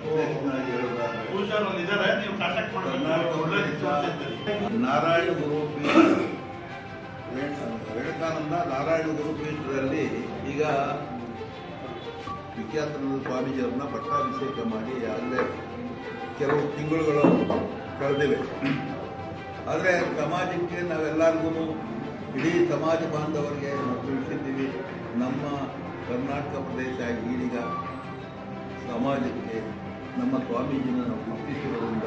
ವಿಶೇಷವಾಗಿ ಹೇಳೋದಾದ್ರೆ ಪೂಜಾರ್ ಒಂದು ಇದಾರೆ ನೀವು ಕಾಂಟ್ಯಾಕ್ಟ್ ಕರ್ನಾಟಕ ಮಾಡಬೇಕು ನಾರಾಯಣ ಗುರುಪೀಠ ವಿವೇಕಾನಂದ ನಾರಾಯಣ ಗುರುಪೀಠದಲ್ಲಿ ಈಗ ವಿಖ್ಯಾತನಂದ ಸ್ವಾಮೀಜಿಯವ್ರನ್ನ ಪಟ್ಟಾಭಿಷೇಕ ಮಾಡಿ ಆಗಲೇ ಕೆಲವು ತಿಂಗಳುಗಳು ಕಳೆದಿವೆ ಆದರೆ ಸಮಾಜಕ್ಕೆ ನಾವೆಲ್ಲರಿಗೂ ಇಡೀ ಸಮಾಜ ಬಾಂಧವರಿಗೆ ನಾವು ತಿಳಿಸಿದ್ದೀವಿ ನಮ್ಮ ಕರ್ನಾಟಕ ಪ್ರದೇಶ ಈಡೀಗ ಸಮಾಜಕ್ಕೆ ನಮ್ಮ ಸ್ವಾಮೀಜಿನ ನಾವು ಗುರುತಿಸಿರೋದ್ರಿಂದ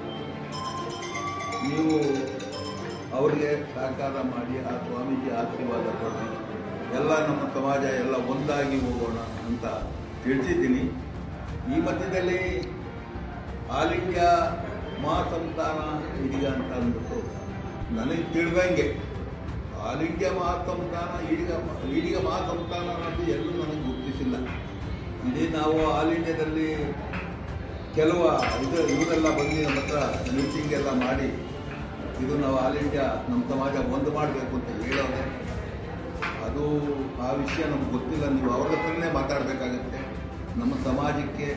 ನೀವು ಅವರಿಗೆ ಸಹಕಾರ ಮಾಡಿ ಆ ಸ್ವಾಮೀಜಿ ಆಶೀರ್ವಾದ ಕೊಡಿ ಎಲ್ಲ ನಮ್ಮ ಸಮಾಜ ಎಲ್ಲ ಒಂದಾಗಿ ಹೋಗೋಣ ಅಂತ ತಿಳಿಸಿದ್ದೀನಿ ಈ ಮಧ್ಯದಲ್ಲಿ ಆಲ್ ಇಂಡಿಯಾ ಮಹಾಸಂಸ್ಥಾನ ಇದೀಗ ಅಂತ ಅಂದ್ಬಿಟ್ಟು ನನಗೆ ತಿಳಿದಂಗೆ ಆಲ್ ಇಂಡಿಯಾ ಮಹಾಸಂಸ್ಥಾನ ಈಡಿಗ ಈಡಿಗ ಮಹಾಸಂಸ್ಥಾನ ಅನ್ನೋದು ಎಲ್ಲೂ ನನಗೆ ಗುರುತಿಸಿಲ್ಲ ಇಡೀ ನಾವು ಆಲ್ ಇಂಡಿಯಾದಲ್ಲಿ ಕೆಲವು ಇದು ಇವರೆಲ್ಲ ಬಂದು ನಮ್ಮ ಹತ್ರ ಮೀಟಿಂಗ್ ಎಲ್ಲ ಮಾಡಿ ಇದು ನಾವು ಆಲ್ ಇಂಡಿಯಾ ನಮ್ಮ ಸಮಾಜ ಒಂದು ಮಾಡಬೇಕು ಅಂತ ಹೇಳೋದೆ ಅದು ಆ ವಿಷಯ ನಮ್ಗೆ ಗೊತ್ತಿಲ್ಲ ನೀವು ಅವ್ರ ಹತ್ರನೇ ಮಾತಾಡಬೇಕಾಗತ್ತೆ ನಮ್ಮ ಸಮಾಜಕ್ಕೆ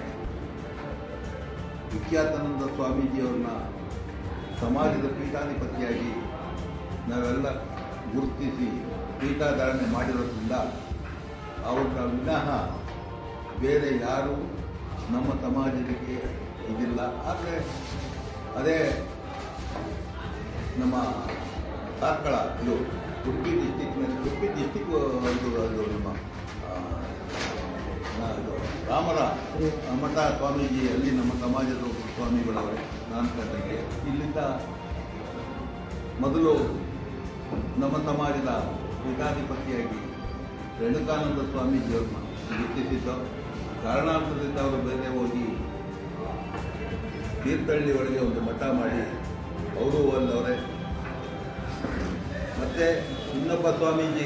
ವಿಖ್ಯಾತಾನಂದ ಸ್ವಾಮೀಜಿಯವ್ರನ್ನ ಸಮಾಜದ ಪೀಠಾಧಿಪತಿಯಾಗಿ ನಾವೆಲ್ಲ ಗುರುತಿಸಿ ಪೀಠಾಧಾರಣೆ ಮಾಡಿರೋದ್ರಿಂದ ಅವ್ರನ್ನ ವಿನಃ ಬೇರೆ ಯಾರು ನಮ್ಮ ಸಮಾಜಕ್ಕೆ ಇದಿಲ್ಲ ಆದರೆ ಅದೇ ನಮ್ಮ ಕಾರ್ಕಳ ಇದು ಉಡುಪಿ ಡಿಸ್ಟಿಕ್ನಲ್ಲಿ ಉಡುಪಿ ಡಿಸ್ಟಿಕ್ ಇದು ಅದು ನಮ್ಮ ಆ, ಆ, ಇದು ರಾಮರ ಮಠ ಸ್ವಾಮೀಜಿ ಅಲ್ಲಿ ನಮ್ಮ ಸಮಾಜದ ಒಬ್ಬರು ಸ್ವಾಮಿಗಳವರೇ ನಾನು ಕಂಡಂಗೆ ಇಲ್ಲಿಂದ ಮೊದಲು ನಮ್ಮ ಸಮಾಜದ ಪೀಠಾಧಿಪತಿಯಾಗಿ ರೇಣುಕಾನಂದ ಸ್ವಾಮೀಜಿಯವ್ರನ್ನ ಗುರುತಿಸಿದ್ದು ಕಾರಣಾಂತರದಿಂದ ಅವರು ಬೇರೆ ಹೋಗಿ ತೀರ್ಥಹಳ್ಳಿ ಒಳಗೆ ಒಂದು ಮಠ ಮಾಡಿ ಅವರು ಒಂದವರೇ ಮತ್ತೆ ಇನ್ನೊಬ್ಬ ಸ್ವಾಮೀಜಿ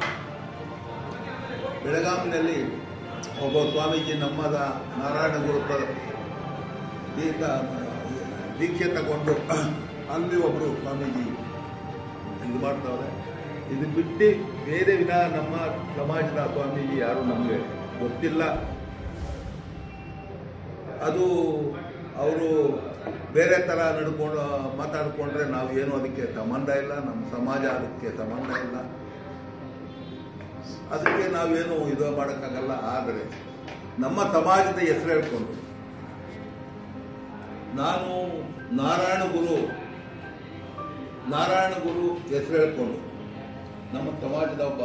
ಬೆಳಗಾವಿನಲ್ಲಿ ಒಬ್ಬ ಸ್ವಾಮೀಜಿ ನಮ್ಮದ ನಾರಾಯಣ ಗುರುತ ತೀರ್ಥ ದೀಕ್ಷೆ ತಗೊಂಡು ಅಲ್ಲಿ ಒಬ್ಬರು ಸ್ವಾಮೀಜಿ ಇದು ಮಾಡ್ತಾವ್ರೆ ಇದು ಬಿಟ್ಟು ಬೇರೆ ವಿಧ ನಮ್ಮ ಸಮಾಜದ ಸ್ವಾಮೀಜಿ ಯಾರು ನಮಗೆ ಗೊತ್ತಿಲ್ಲ ಅದು ಅವರು ಬೇರೆ ಥರ ನಡ್ಕೊಂಡು ಮಾತಾಡಿಕೊಂಡ್ರೆ ನಾವು ಏನು ಅದಕ್ಕೆ ಸಂಬಂಧ ಇಲ್ಲ ನಮ್ಮ ಸಮಾಜ ಅದಕ್ಕೆ ಸಂಬಂಧ ಇಲ್ಲ ಅದಕ್ಕೆ ನಾವೇನು ಇದು ಮಾಡೋಕ್ಕಾಗಲ್ಲ ಆದರೆ ನಮ್ಮ ಸಮಾಜದ ಹೆಸರು ಹೇಳ್ಕೊಂಡು ನಾನು ನಾರಾಯಣ ಗುರು ನಾರಾಯಣ ಗುರು ಹೆಸರು ಹೇಳ್ಕೊಂಡು ನಮ್ಮ ಸಮಾಜದ ಒಬ್ಬ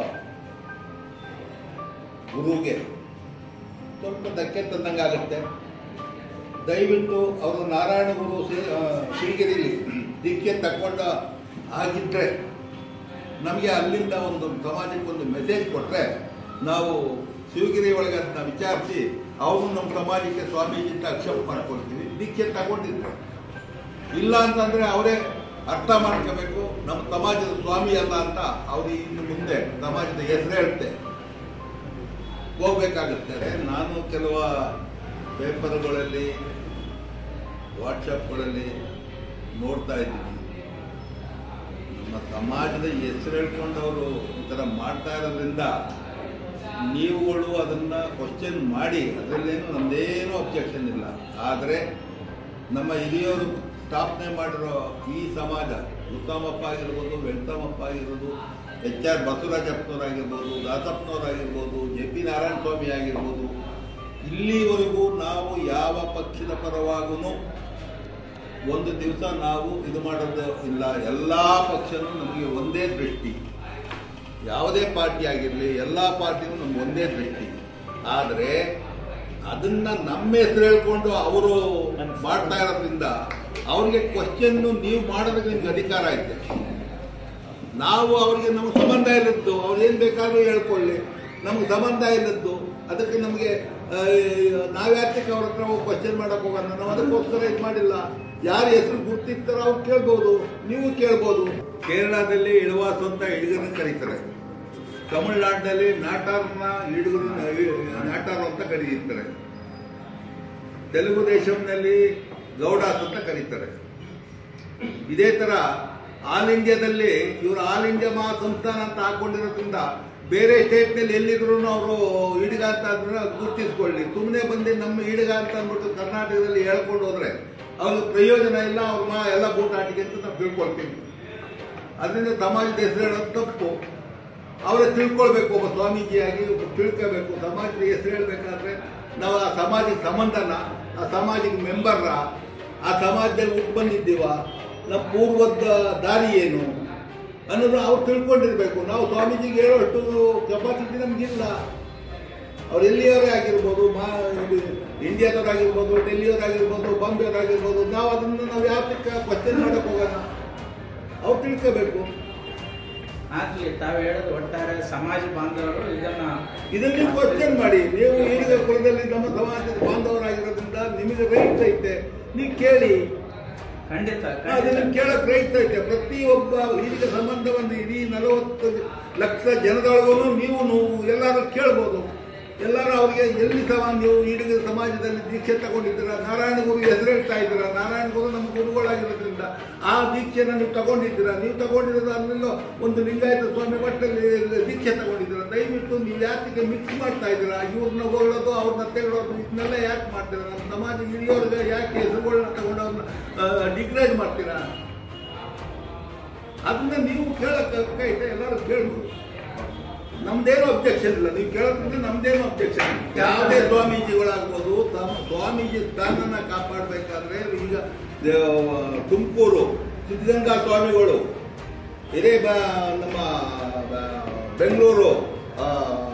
ಗುರುಗೆ ಸ್ವಲ್ಪ ಧಕ್ಕೆ ತಂದಂಗೆ ಆಗುತ್ತೆ ದಯವಿಟ್ಟು ಅವರು ನಾರಾಯಣ ಗುರು ಶ್ರೀ- ಆ, ಶ್ರೀಗಿರಿಲಿ ದೀಕ್ಷೆ ತಗೊಂಡ ಆಗಿದ್ರೆ ನಮಗೆ ಅಲ್ಲಿಂದ ಒಂದು ಸಮಾಜಕ್ಕೆ ಒಂದು ಮೆಸೇಜ್ ಕೊಟ್ಟರೆ ನಾವು ಶಿವಗಿರಿ ಒಳಗೆ ಅದನ್ನ ವಿಚಾರಿಸಿ ಅವರು ನಮ್ಮ ಸಮಾಜಕ್ಕೆ ಸ್ವಾಮೀಜಿ ಅಂತ ಅಕ್ಸೆಪ್ಟ್ ಮಾಡ್ಕೊಳ್ತೀವಿ ದೀಕ್ಷೆ ತಗೊಂಡಿದ್ರೆ ಇಲ್ಲ ಅಂತಂದ್ರೆ ಅವರೇ ಅರ್ಥ ಮಾಡ್ಕೋಬೇಕು ನಮ್ಮ ಸಮಾಜದ ಸ್ವಾಮಿ ಅಲ್ಲ ಅಂತ ಅವ್ರು ಇನ್ನು ಮುಂದೆ ಸಮಾಜದ ಹೆಸರು ಹೇಳುತ್ತೆ ಹೋಗ್ಬೇಕಾಗುತ್ತೆ ನಾನು ಕೆಲವು ಪೇಪರ್ಗಳಲ್ಲಿ ವಾಟ್ಸಪ್ಗಳಲ್ಲಿ ನೋಡ್ತಾ ಇದ್ದೀನಿ ನಮ್ಮ ಸಮಾಜದ ಹೆಸರು ಹೇಳ್ಕೊಂಡವರು ಈ ಥರ ಮಾಡ್ತಾ ಇರೋದ್ರಿಂದ ನೀವುಗಳು ಅದನ್ನ ಕ್ವಶನ್ ಮಾಡಿ ಅದರಲ್ಲೇನು ನಮ್ಮದೇನು ಅಬ್ಜೆಕ್ಷನ್ ಇಲ್ಲ ಆದರೆ ನಮ್ಮ ಹಿರಿಯವರು ಸ್ಥಾಪನೆ ಮಾಡಿರೋ ಈ ಸಮಾಜ ಉತ್ತಮಪ್ಪ ಆಗಿರ್ಬೋದು ವೆಂಕಟಮಪ್ಪ ಆಗಿರ್ಬೋದು ಎಚ್ ಆರ್ ಬಸವರಾಜಪ್ಪನವರಾಗಿರ್ಬೋದು ದಾಸಪ್ಪನವರಾಗಿರ್ಬೋದು ಜೆ ಪಿ ನಾರಾಯಣ ಸ್ವಾಮಿ ಆಗಿರ್ಬೋದು ಇಲ್ಲಿವರೆಗೂ ನಾವು ಯಾವ ಪಕ್ಷದ ಪರವಾಗೂ ಒಂದು ದಿವಸ ನಾವು ಇದು ಮಾಡೋದು ಇಲ್ಲ ಎಲ್ಲ ಪಕ್ಷನೂ ನಮಗೆ ಒಂದೇ ದೃಷ್ಟಿ ಯಾವುದೇ ಪಾರ್ಟಿ ಆಗಿರಲಿ ಎಲ್ಲ ಪಾರ್ಟಿನೂ ನಮ್ಗೆ ಒಂದೇ ದೃಷ್ಟಿ ಆದರೆ ಅದನ್ನ ನಮ್ಮ ಹೆಸರು ಹೇಳ್ಕೊಂಡು ಅವರು ಮಾಡ್ತಾ ಇರೋದ್ರಿಂದ ಅವ್ರಿಗೆ ಕ್ವಶನ್ ನೀವು ಮಾಡೋದಕ್ಕೆ ನಿಮ್ಗೆ ಅಧಿಕಾರ ಐತೆ ನಾವು ಅವ್ರಿಗೆ ನಮ್ಗೆ ಸಂಬಂಧ ಇಲ್ಲದ್ದು ಅವ್ರು ಏನು ಬೇಕಾದ್ರೂ ಹೇಳ್ಕೊಳ್ಳಿ ನಮ್ಗೆ ಸಂಬಂಧ ಇಲ್ಲದ್ದು ಅದಕ್ಕೆ ನಮಗೆ ನಾವ್ಯಾಕೆ ಅವ್ರ ಹತ್ರ ಹೋಗಿ ಕ್ವಶನ್ ಮಾಡಕ್ ಹೋಗೋಣ ನಾವು ಅದಕ್ಕೋಸ್ಕರ ಇದು ಮಾಡಿಲ್ಲ ಯಾರ ಹೆಸರು ಗುರ್ತಿರ್ತಾರೋ ಅವ್ರು ಕೇಳ್ಬೋದು ನೀವು ಕೇಳ್ಬೋದು ಕೇರಳದಲ್ಲಿ ಇಳುವಾಸು ಅಂತ ಹಿಡಿಗರನ್ನ ಕರೀತಾರೆ ತಮಿಳುನಾಡಿನಲ್ಲಿ ನಾಟಾರ್ನ ಹಿಡುಗರು ನಾಟಾರು ಅಂತ ಕರೀತಾರೆ ತೆಲುಗು ದೇಶಂನಲ್ಲಿ ಗೌಡಾಸ್ ಅಂತ ಕರೀತಾರೆ ಇದೇ ತರ ಆಲ್ ಇಂಡಿಯಾದಲ್ಲಿ ಇವರು ಆಲ್ ಇಂಡಿಯಾ ಮಹಾ ಸಂಸ್ಥಾನ ಅಂತ ಹಾಕೊಂಡಿರೋದ್ರಿಂದ ಬೇರೆ ಸ್ಟೇಟ್ನಲ್ಲಿ ಎಲ್ಲಿದ್ರು ಅವರು ಈಡಿಗ ಅಂತ ಅದನ್ನ ಗುರುತಿಸ್ಕೊಳ್ಳಿ ಸುಮ್ಮನೆ ಬಂದು ನಮ್ಮ ಈಡಿಗ ಅಂತ ಅಂದ್ಬಿಟ್ಟು ಕರ್ನಾಟಕದಲ್ಲಿ ಹೇಳ್ಕೊಂಡು ಹೋದ್ರೆ ಅವ್ರಿಗೆ ಪ್ರಯೋಜನ ಇಲ್ಲ ಅವ್ರನ್ನ ಎಲ್ಲ ಬೂಟಾಟಿಗೆ ಅಂತ ನಾವು ತಿಳ್ಕೊಳ್ತೀವಿ ಅದರಿಂದ ಸಮಾಜದ ಹೆಸರು ಹೇಳೋದು ತಪ್ಪು ಅವರೇ ತಿಳ್ಕೊಳ್ಬೇಕು ಒಬ್ಬ ಸ್ವಾಮೀಜಿಯಾಗಿ ಒಬ್ಬ ತಿಳ್ಕೋಬೇಕು ಸಮಾಜದ ಹೆಸರು ಹೇಳ್ಬೇಕಾದ್ರೆ ನಾವು ಆ ಸಮಾಜಕ್ಕೆ ಸಂಬಂಧನ ಆ ಸಮಾಜಕ್ಕೆ ಮೆಂಬರ್ನ ಆ ಸಮಾಜದಲ್ಲಿ ಹುಟ್ಟು ಬಂದಿದ್ದೀವ ನಮ್ಮ ಪೂರ್ವದ ದಾರಿ ಏನು ಅನ್ನೋದು ಅವ್ರು ತಿಳ್ಕೊಂಡಿರ್ಬೇಕು ನಾವು ಸ್ವಾಮೀಜಿಗೆ ಹೇಳೋಷ್ಟು ಕೆಪಾಸಿಟಿ ನಮಗಿಲ್ಲ ಅವ್ರು ಎಲ್ಲಿಯವರೇ ಆಗಿರ್ಬೋದು ಮಾ ಇದು ಇಂಡಿಯಾದವರಾಗಿರ್ಬೋದು ಡೆಲ್ಲಿಯವರಾಗಿರ್ಬೋದು ಬಾಂಬೆಯವರಾಗಿರ್ಬೋದು ನಾವು ಅದನ್ನು ನಾವು ಯಾತಕ್ಕೆ ಕ್ವಶನ್ ಮಾಡಕ್ಕೆ ಹೋಗೋಣ ಅವ್ರು ತಿಳ್ಕೋಬೇಕು ಆಗ್ಲಿ ತಾವು ಹೇಳೋದು ಒಟ್ಟಾರೆ ಸಮಾಜ ಬಾಂಧವರು ಇದನ್ನ ಇದನ್ನ ನೀವು ಕ್ವಶನ್ ಮಾಡಿ ನೀವು ಈಡಿಗ ಕುಲದಲ್ಲಿ ನಮ್ಮ ಸಮಾಜದ ಬಾಂಧವರಾಗಿರೋದ್ರಿಂದ ನಿಮಗೆ ರೈಟ್ ಐತೆ ನೀವು ಕೇಳಿ ಖಂಡಿತ ಅದನ್ನ ಖಂಡಿತ. ಕೇಳಕ್ ರೈಟ್ ಐತೆ ಪ್ರತಿಯೊಬ್ಬ ಈಡಿಗ ಸಂಬಂಧವನ್ನು ಇಡೀ ನಲವತ್ತು ಲಕ್ಷ ಜನದೊಳಗೂ ನೀವು ನೀವು ಎಲ್ಲರೂ ಕೇಳ್ಬೋದು ಎಲ್ಲರೂ ಅವ್ರಿಗೆ ಎಲ್ಲಿ ಸಹ ನೀವು ಈಡಿಗ ಸಮಾಜದಲ್ಲಿ ದೀಕ್ಷೆ ತಗೊಂಡಿದ್ದೀರಾ ನಾರಾಯಣ ಗುರು ಹೆಸರು ಹೇಳ್ತಾ ಇದ್ದೀರಾ ನಾರಾಯಣ ಗುರು ನಮ್ಮ ಗುರುಗಳಾಗಿರೋದ್ರಿಂದ ಆ ದೀಕ್ಷೆನ ನೀವು ತಗೊಂಡಿದ್ದೀರಾ ನೀವು ತಗೊಂಡಿರೋದು ಅಲ್ಲೆಲ್ಲೋ ಒಂದು ಲಿಂಗಾಯತ ಸ್ವಾಮಿ ಮಟ್ಟದಲ್ಲಿ ದೀಕ್ಷೆ ತಗೊಂಡಿದ್ದೀರಾ ದಯವಿಟ್ಟು ನೀವು ಯಾಕೆ ಮಿಕ್ಸ್ ಮಾಡ್ತಾ ಇದ್ದೀರಾ ಇವ್ರನ್ನ ಹೊಗಳೋದು ಅವ್ರನ್ನ ತೆಗಳೋದು ಇದನ್ನೆಲ್ಲ ಯಾಕೆ ಮಾಡ್ತೀರಾ ನಮ್ಮ ಸಮಾಜ ಇಲ್ಲಿಯವ್ರಿಗೆ ಯಾಕೆ ಹೆಸರುಗಳನ್ನ ತಗೊಂಡು ಅವ್ರನ್ನ ಡಿಗ್ರೇಡ್ ಮಾಡ್ತೀರಾ ಅದನ್ನ ನೀವು ಕೇಳಕ್ಕೆ ಎಲ್ಲರೂ ಕೇಳ್ಬೋದು ನಮ್ದೇನು ಅಬ್ಜೆಕ್ಷನ್ ಇಲ್ಲ ನೀವು ಕೇಳೋದ್ರಿಂದ ನಮ್ದೇನು ಅಬ್ಜೆಕ್ಷನ್ ಯಾವುದೇ ಸ್ವಾಮೀಜಿಗಳಾಗ್ಬೋದು ತಮ್ಮ ಸ್ವಾಮೀಜಿ ಸ್ಥಾನನ ಕಾಪಾಡಬೇಕಾದ್ರೆ ಈಗ ದೇವ- ತುಮಕೂರು ಸಿದ್ಧಗಂಗಾ ಸ್ವಾಮಿಗಳು ಹಿರೇ ಬ ನಮ್ಮ ಬ- ಬೆಂಗಳೂರು ಆ,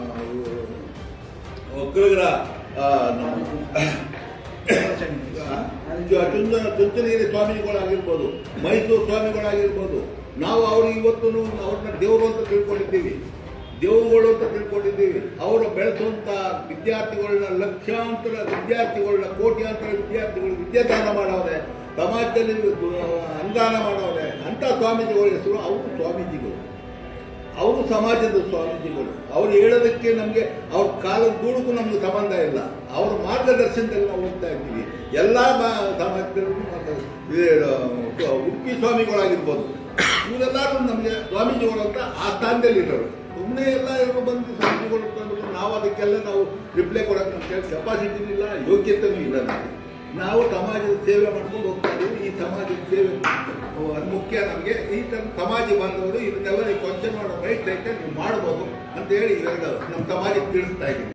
ಒಕ್ಕಲಿಗರ ಆ, ನಮ್ಮ ಚುಂಚನ ಚುಂಚನಗಿರಿ ಸ್ವಾಮಿಗಳಾಗಿರ್ಬೋದು ಮೈಸೂರು ಸ್ವಾಮಿಗಳಾಗಿರ್ಬೋದು ನಾವು ಅವ್ರಿಗೆ ಇವತ್ತು ಅವ್ರನ್ನ ದೇವರು ಅಂತ ತಿಳ್ಕೊಂಡಿದ್ದೀವಿ ದೇವರುಗಳು ಅಂತ ತಿಳ್ಕೊಂಡಿದ್ದೀವಿ ಅವರು ಬೆಳೆಸುವಂತ ವಿದ್ಯಾರ್ಥಿಗಳನ್ನ ಲಕ್ಷಾಂತರ ವಿದ್ಯಾರ್ಥಿಗಳನ್ನ ಕೋಟ್ಯಾಂತರ ವಿದ್ಯಾರ್ಥಿಗಳು ವಿದ್ಯಾದಾನ ಮಾಡವ್ರೆ ಸಮಾಜದಲ್ಲಿ ಅನುದಾನ ಮಾಡವ್ರೆ ಅಂತ ಸ್ವಾಮೀಜಿಗಳ ಹೆಸರು ಅವರು ಸ್ವಾಮೀಜಿಗಳು ಅವರು ಸಮಾಜದ ಸ್ವಾಮೀಜಿಗಳು ಅವ್ರು ಹೇಳೋದಕ್ಕೆ ನಮಗೆ ಅವ್ರ ಕಾಲದ ದೂಡಕ್ಕೂ ನಮ್ಗೆ ಸಂಬಂಧ ಇಲ್ಲ ಅವ್ರ ಮಾರ್ಗದರ್ಶನದಲ್ಲಿ ನಾವು ಹೋಗ್ತಾ ಇದ್ದೀವಿ ಎಲ್ಲ ಸಮಾಜದಲ್ಲೂ ಇದು, ಉಡುಪಿ ಸ್ವಾಮಿಗಳಾಗಿರ್ಬೋದು ಇವರೆಲ್ಲರೂ ನಮಗೆ ಸ್ವಾಮೀಜಿಗಳು ಅಂತ ಆ ಸ್ಥಾನದಲ್ಲಿ ಇರೋರು ಸುಮ್ಮನೆ ಎಲ್ಲ ಇವರು ಬಂದು ಸ್ವಾಮೀಜಿಗಳು ಅಂತ ಅಂದ್ಬಿಟ್ಟು ನಾವು ಅದಕ್ಕೆಲ್ಲ ನಾವು ರಿಪ್ಲೈ ಕೊಡೋಕೆ ನಮ್ಮ ಕೆಪಾಸಿಟಿನೂ ಇಲ್ಲ ಯೋಗ್ಯತೆನೂ ಇಲ್ಲ ನಮಗೆ ನಾವು ಸಮಾಜದ ಸೇವೆ ಮಾಡ್ಕೊಂಡು ಹೋಗ್ತಾ ಇದ್ದೀವಿ ಈ ಸಮಾಜದ ಸೇವೆ ಅದು ಮುಖ್ಯ ನಮಗೆ ಈ ತರ ಸಮಾಜ ಬಾಂಧವರು ಇದನ್ನೆಲ್ಲ ನೀವು ಕ್ವಶನ್ ಮಾಡೋ ರೈಟ್ ಐತೆ ನೀವು ಮಾಡ್ಬೋದು ಅಂತ ಹೇಳಿ ಇವಾಗ ನಮ್ಮ ಸಮಾಜಕ್ಕೆ ತಿಳಿಸ್ತಾ ಇದ್ದೀವಿ